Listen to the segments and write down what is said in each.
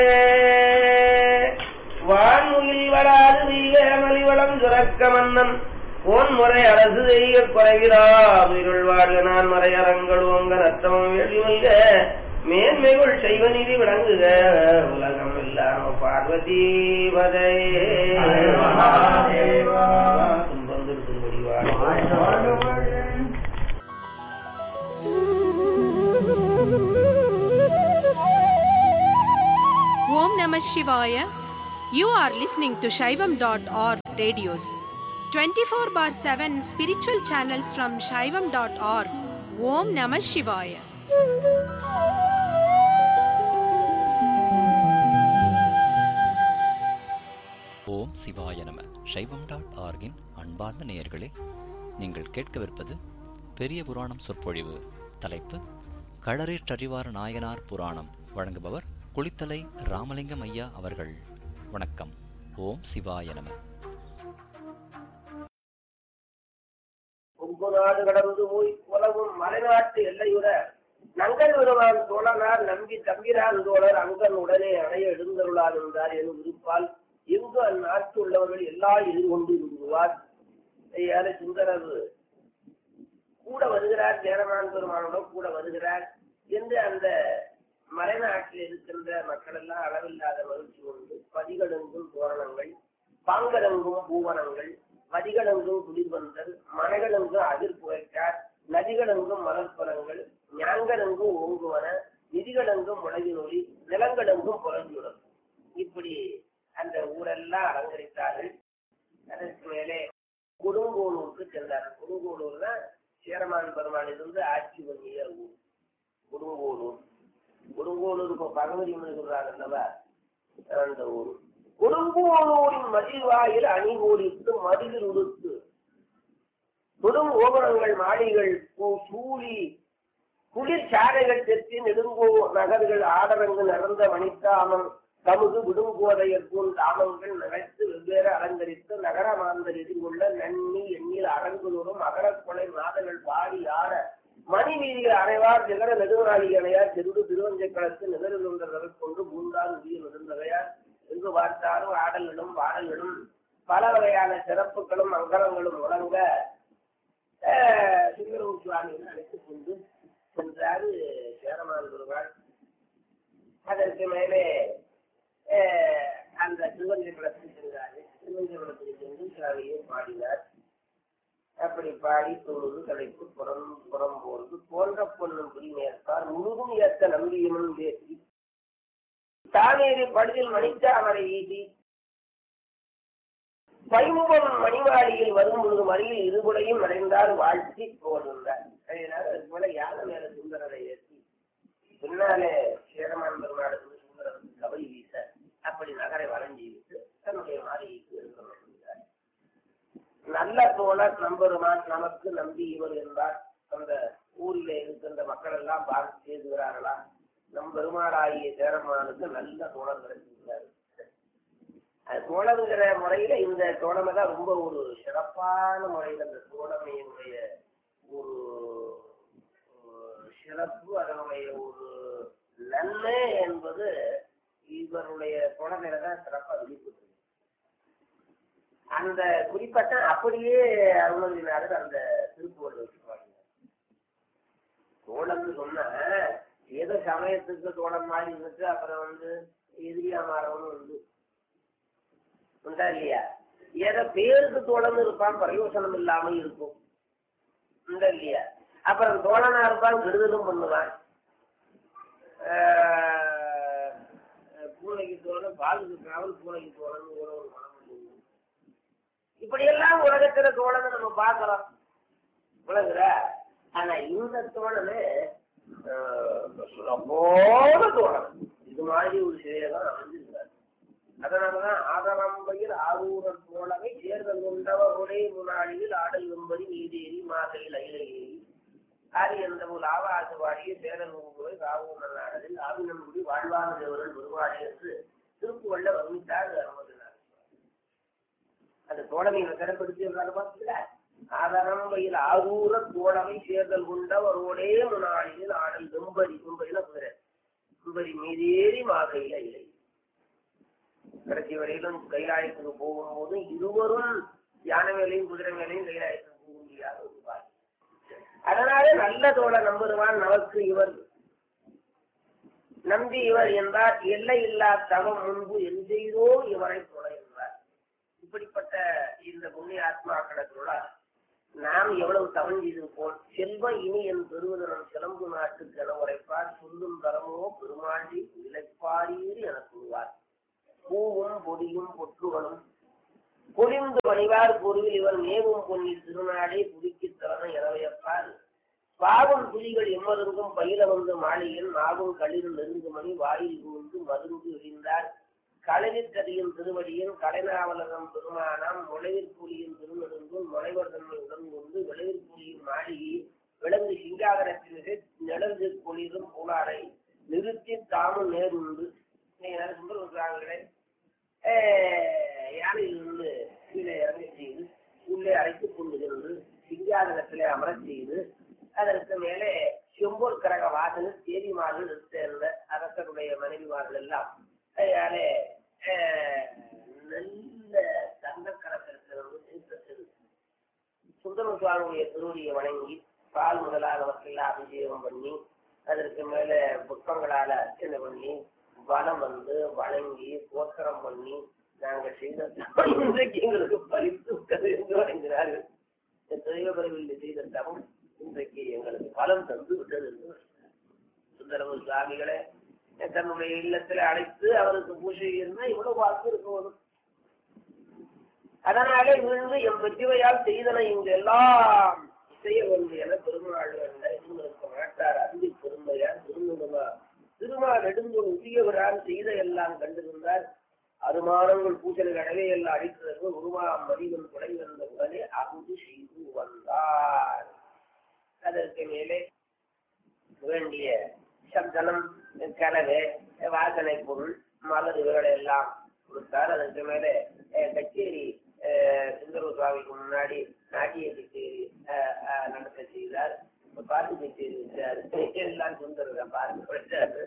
வான்முகில் வராது வீக மலிவளம் சுரக்க மன்னன் போன்முறை அரசு செய்ய குறைகிறா உயிருள் வாழ்க நான் மறையறங்கள் ஓங்க நத்தமம் வெளிமல்க மேன்மைகள் செய்வ நிதி விளங்குக உலகம் இல்லாம பார்வதி பதையே துன்பம் திருத்தும்படி வாழ்க Om Namah Shivaya. You are listening to Shaivam.org radios. 24 bar 7 spiritual channels from Shaivam.org. Om Namah Shivaya. ஓம் சிவாய நம சைவம் டாட் ஆர்கின் அன்பார்ந்த நேயர்களே நீங்கள் கேட்கவிருப்பது பெரிய புராணம் சொற்பொழிவு தலைப்பு களரேற்றறிவார் நாயனார் புராணம் வழங்குபவர் குளித்தலை ராமலிங்கம் ஐயா அவர்கள் வணக்கம் ஓம் சிவாய நம கொங்கு நாடு கடந்து போய் உலகும் மலைநாட்டு எல்லையுற நங்கல் வருவான் தோழனார் நம்பி தம்பிரான் தோழர் அங்கன் உடனே அணைய எழுந்தருளார் என்றார் எனும் விருப்பால் எங்கு அந்நாட்டு உள்ளவர்கள் எல்லா எதிர்கொண்டு விடுவார் யார சுந்தரர் கூட வருகிறார் சேரமான் பெருமானோட கூட வருகிறார் என்று அந்த மலைநாட்டில் இருக்கின்ற மக்கள் எல்லாம் அளவில்லாத மகிழ்ச்சி கொண்டு பதிகளெங்கும் தோரணங்கள் பாங்கலெங்கும் பூவனங்கள் மதிகளெங்கும் குளிர்வந்தல் மனைகளெங்கும் அதிர்புகைக்கார் நதிகளெங்கும் மலர்பலங்கள் ஞாங்கலெங்கும் ஓங்குவன நிதிகளெங்கும் முளைவினொலி நிலங்களெங்கும் புலஞ்சுடன் இப்படி அந்த ஊரெல்லாம் அலங்கரித்தார்கள் அதற்கு மேலே கொடுங்கோளூருக்கு சென்றார்கள் கொடுங்கோளூர் தான் சேரமான் பெருமாள் இருந்து ஆட்சி பண்ணிய ஊர் கொடுங்கோளூர் கொடுங்கோளூர் இப்போ பகவதி சொல்றாங்க அல்லவா அந்த ஊர் கொடுங்கோளூரின் மதிவாயில் அணிகோடித்து மதிலில் உடுத்து தொடும் ஓபனங்கள் மாளிகள் பூ- சூழி குளிர் சாலைகள் தெற்றி நெடுங்கோ நகர்கள் ஆடரங்கு நிறந்த வனித்தாமம் தமுது விடுங்கோதையர் போல் தாமங்கள் நினைத்து வெவ்வேறு அலங்கரித்து நகர மாந்தர் எதிர்கொள்ள நன்னி எண்ணில் அரங்குதோறும் அகரக்கொலை நாதங்கள் பாடி ஆட மணி வீதியில் அறைவார் நிகர நெடுநாளி அணையார் சென்று திருவஞ்சக்களத்து நிகரில் ஒன்றவர்கள் கொண்டு மூன்றாம் உயிர் நெடுந்தவையார் எங்கு பார்த்தாலும் ஆடல்களும் பாடல்களும் பல வகையான சிறப்புகளும் மங்களங்களும் முழங்க ஆஹ், சிங்கரவு சுவாமிகள் அழைத்துக் கொண்டு சென்றாரு சேரமான் பெருமாள் அதற்கு மேலே ஆஹ், அந்த திருவஞ்சகுளத்தில் சென்றாரு திருவஞ்சகுளத்தில் சென்று சாமியை பாடினார் அப்படி பாடி தொழுது தலைப்பு புறம் புறம் போர்ந்து போன்ற பொண்ணும் புரிமேற்பார் முழுதும் ஏத்த நம்பியமும் பேசி தானேறி படுதில் மணித்த அவரை ஈட்டி பைமுகம் மணிவாடியில் வரும் பொழுது மறியில் இருபுடையும் அடைந்தார் வாழ்த்தி போகின்றார் அதனால அதுக்கு மேல யானை மேல சுந்தரரை ஏற்றி பின்னாலே சேரமான் பெருமாளுக்கு சுந்தரருக்கு கபடி வீச அப்படி நகரை வளைஞ்சி விட்டு தன்னுடைய மாளிகைக்கு எழுந்தருள் செய்தார். நல்ல தோழர் நம்பெருமான் நமக்கு நம்பி இவர் என்பார் அந்த ஊரிலே இருக்கின்ற மக்கள் எல்லாம் பார்த்து செய்துகிறார்களா நம் பெருமாளாகிய சேரமானுக்கு நல்ல தோழர் கிடைச்சிருக்கிறார் அது தோழங்கிற முறையில இந்த தோழமை தான் ரொம்ப ஒரு சிறப்பான முறையில் அந்த தோழமையினுடைய ஒரு ஒரு சிறப்பு அதனுடைய ஒரு நன்மை என்பது இவருடைய தோழமையில தான் சிறப்பாக வெளிப்பட்டு அந்த குறிப்பட்ட அப்படியே அருணகிரிநாதர் அந்த திருப்புவர்கள் வச்சுப்பாங்க தோழம்னு சொன்னா ஏதோ சமயத்துக்கு தோழம் மாதிரி இருந்துட்டு அப்புறம் வந்து எதிரியா மாறவனும் உண்டு உண்டா இல்லையா ஏதோ பேருக்கு தோழன் இருப்பான் பிரயோசனம் இல்லாம இருக்கும் உண்டா இல்லையா அப்புறம் தோழனா இருப்பான் விடுதலும் பண்ணுவான் ஆஹ் பூனைக்கு தோழன் பாலுக்கு காவல் பூனைக்கு தோழன் ஒரு ஒரு மனம் உண்டு. இப்படியெல்லாம் உலகத்துல தோழனை நம்ம பார்க்கிறோம் உலகுற ஆனா இந்த தோழனு சுலபோட தோழன் இது மாதிரி ஒரு சிலையெல்லாம் அமைஞ்சிருக்காரு அதனாலதான் ஆதரம்பையில் ஆரூரர் போலவே தேர்தல் கொண்டவருடைய முன்னாடியில் ஆடல் வெம்பதி நீதேறி மாதையில் அயிலையேறி ஆரி என்ற ஒரு ஆவாச வாடிய சேரன் ஊங்குவை காவூர் நாடலில் ஆவினங்குடி வாழ்வான தேவரன் வருவாடி என்று திருப்புகள்ல வர்ணித்தார் அனுமதினார் அந்த தோழமையை சிறப்படுத்தி பார்த்தீங்களா ஆதரம்பையில் ஆரூர தோழமை சேர்தல் கொண்டவரோடே முன்னாடியில் ஆடல் வெம்பரி வெம்பரில குதிரை வெம்பரி மீதேறி மாதையில் இல்லை கடைசி வரையிலும் கைலாயத்துக்கு போகும்போது இருவரும் யானை மேலையும் குதிரை மேலையும் கைலாயத்துக்கு போக முடியாத ஒரு பாய் அதனால நல்ல தோழ நம்புவான் நமக்கு இவர் நம்பி இவர் என்றார் எல்லை இல்லா தவம் முன்பு என் செய்தோ இவரை தொழ என்றார் இப்படிப்பட்ட இந்த புண்ணிய ஆத்மாக்களோட நாம் எவ்வளவு தவம் செய்திருப்போம் செல்வம் இனி என் பெருவதனம் சிலம்பு நாட்டுக்கு என உரைப்பார் சொல்லும் தரமோ பெருமாண்டி இழைப்பாரீர் என கூறுவார் பூவும் பொடியும் பொற்றுகளும் பொலிந்து பணிவார் பொருவில் இவர் மேவும் பொன்னி திருநாடே புதுக்கி தவண எனவையப்பார் பாவம் புலிகள் எம்மருங்கும் பயில வந்து மாளிகையில் நாவும் களிர் நெருங்கு மணி வாயில் கூர்ந்து மருந்து எழிந்தார் களவில் கதியின் திருவடியின் கலைநாவலகம் பெருமானாம் நுழைவிற்புலியின் திருநெடுங்கும் நுழைவர் தன்மை உடன் கொண்டு விளைவிற்புலியின் மாளிகை விலங்கு சிங்காகரத்தினரை நிழந்து குளிரும் புலாரை நிறுத்தி தாமும் நேருண்டு சுந்தரங்களே யானையிலிருந்து கீழே இறங்கி செய்து உள்ளே அழைத்துக் கொண்டு சென்று சிங்காதனத்திலே அமரச் செய்து அதற்கு மேலே செம்பூர் கரக வாசல் தேவிமார்கள் சேர்ந்த அரசருடைய மனைவிமார்கள் எல்லாம் அதனாலே நல்ல தங்கக்கரத்திற்கு திருத்தத்தில் சுந்தர சுவாமியுடைய திருவடியை வணங்கி பால் முதலானவற்றையெல்லாம் அபிஷேகம் பண்ணி அதற்கு மேல புஷ்பங்களால அர்ச்சனை பண்ணி வனம் வந்து வணங்கி போத்திரம் பண்ணி நாங்க செய்த தவம் இன்றைக்கு எங்களுக்கு பலித்து விட்டது என்று வணங்கினார்கள் தெய்வபரிவில் செய்த தவம் இன்றைக்கு எங்களுக்கு பலம் தந்து விட்டது என்று சுந்தரமு சுவாமிகளை தன்னுடைய இல்லத்துல அழைத்து அவருக்கு பூஜை இருந்தா இவ்வளவு வாக்கு இருக்க வரும் அதனாலே விழுந்து எம் வெற்றிவையால் செய்தன இங்கு எல்லாம் செய்ய வேண்டும் என பெருமாள் இருந்திருக்க மாட்டார் அன்பு பெருமையார் திருநுமா திருமா நெடுந்து உரியவரால் செய்த எல்லாம் கண்டிருந்தார் அருமானங்கள் பூசல் கடவே எல்லாம் அடித்ததற்கு உருவா மதிவன் குறை வந்த உடனே அங்கு செய்து வந்தார் அதற்கு மேலே வேண்டிய சப்தனம் கலவை வாசனை பொருள் மலர் இவர்களை எல்லாம் கொடுத்தார் அதற்கு மேலே கச்சேரி சுந்தர சுவாமிக்கு முன்னாடி நாட்டிய கச்சேரி நடத்த செய்தார் பாட்டு கச்சேரி வச்சார் எல்லாம் சுந்தர பாட்டு வச்சாரு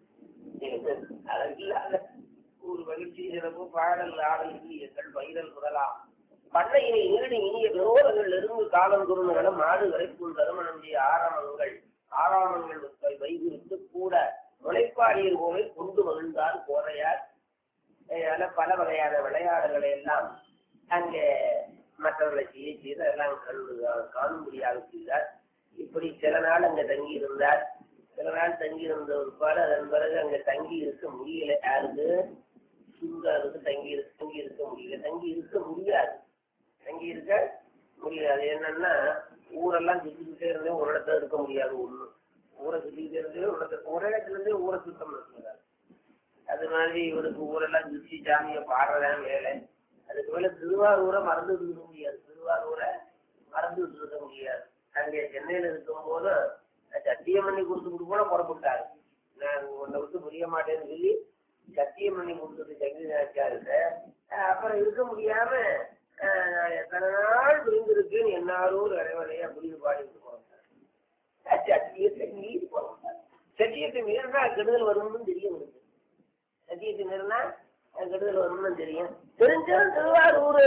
அதற்கில்லாத ஒரு மகிழ்ச்சி சிறப்பு பாடல் ஆடல் எங்கள் பயிரல் முதலாம் பண்ணையினை ஈடு இனிய விரோதங்கள் இருந்து காலம் குருணுகளும் மாடு வரைக்கும் தருமணந்திய ஆரம்பங்கள் ஆறாமங்கள் வைகுறித்து கூட முளைப்பாடியர் போவை கொண்டு மகிழ்ந்தார் கோரையார் அதனால பல வகையான விளையாடுகளை எல்லாம் அங்கே மற்றவர்களை செய்ய செய்து அதெல்லாம் கண்டு காணும்படியாக செய்தார் இப்படி சில நாள் அங்க தங்கி இருந்தார் சில நாள் தங்கி இருந்த ஒருபாடு அதன் பிறகு அங்க தங்கி இருக்க முடியல யாருக்கு சுந்தருக்கு தங்கி இருக்க தங்கி இருக்க முடியல தங்கி இருக்க முடியாது தங்கி இருக்க முடியாது என்னன்னா ஊரெல்லாம் சுத்திக்கிட்டே இருந்தே ஒரு இடத்துல இருக்க முடியாது ஒண்ணு ஊரை சுத்திக்கிட்டே இருந்தே ஒரு இடத்துல ஒரு இடத்துல இருந்தே ஊரை சுத்தம் இருக்கிறார் அது மாதிரி இவருக்கு ஊரெல்லாம் சுத்தி சாமியை பாடுறதான் வேலை அதுக்கு மேல திருவாரூரை மறந்து இருக்க முடியாது திருவாரூரை மறந்து இருக்க முடியாது அங்கே சென்னையில இருக்கும் போது சத்தியம் பண்ணி கொடுத்துட்டு கூட புறப்பட்டாரு நான் உன்னை விட்டு புரிய மாட்டேன்னு சொல்லி சத்தியம் பண்ணி கொடுத்துட்டு சங்கீதாச்சாருக்கு அப்புறம் இருக்க முடியாம எத்தனை நாள் விழுந்திருக்குன்னு என்னாரும் இறைவனையா புரிந்து பாடிட்டு போறாங்க சத்தியத்தை மீறி போறாங்க சத்தியத்தை மீறினா கெடுதல் வரும்னு தெரியும் உங்களுக்கு சத்தியத்தை மீறினா கெடுதல் வரும்னு தெரியும் தெரிஞ்சும் திருவாரூர்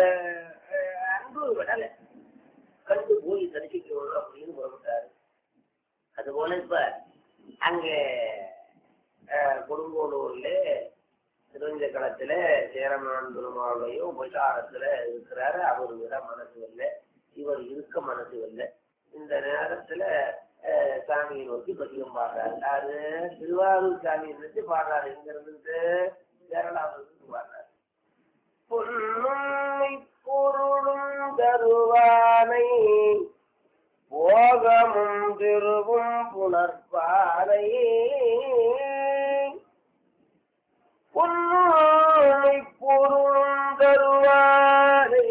அன்பு விடலை கண்டு போய் தரிசிக்கணும் அப்படின்னு புறப்பட்டாரு அதுபோல இப்ப அங்க கொடுங்கோலூர்ல திருவஞ்ச களத்துல சேரமான் பெருமாளையும் உபசாரத்துல இருக்கிறாரு அவர் விட மனசு இல்லை இவர் இருக்க மனசு இல்லை இந்த நேரத்துல சாமியை நோக்கி பதிகம் பாடுறாரு அது திருவாரூர் சாமியை நினைச்சு பாடுறாரு இங்க இருந்துட்டு கேரளாவிலிருந்து பாடுறாரு பொன்னும் பொருளும் தருவானை போகமும் திருவும் புணர்பானை பொன்னுமை பொருளும் தருவானை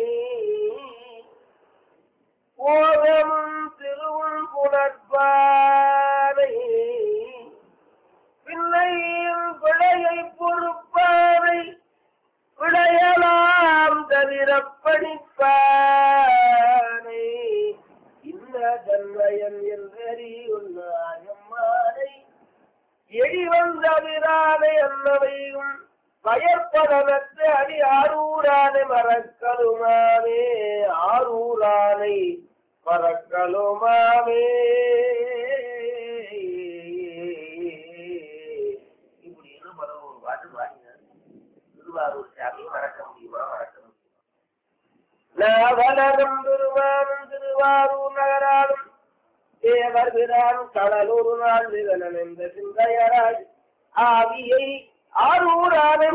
போகமும் திருவும் புணர்பானை பிள்ளையின் பிழையை பொறுப்பானை விளையலாம் தவிர படிப்பானை இந்த தன்மயன் என்றறி உன்னாயம்மானை எழி வந்தவிரானை அன்னவையும் வயற்படனத்து அடி ஆரூரானை மறக்கலுமாவே ஆரூரானை மறக்கலுமாவே இப்படின்னு பல ஒரு பாட்டு பாடினார் திருவாரூர் சாமி மறக்க முடியுமா மறக்க முடியுமா நாவலரும் திருவாரும் திருவாரூர் நகராலும் தேவர் பிரான் கடலூர் நாள் விகனன் என்ற சிந்தையராய் ஆவியை ஆரூரானை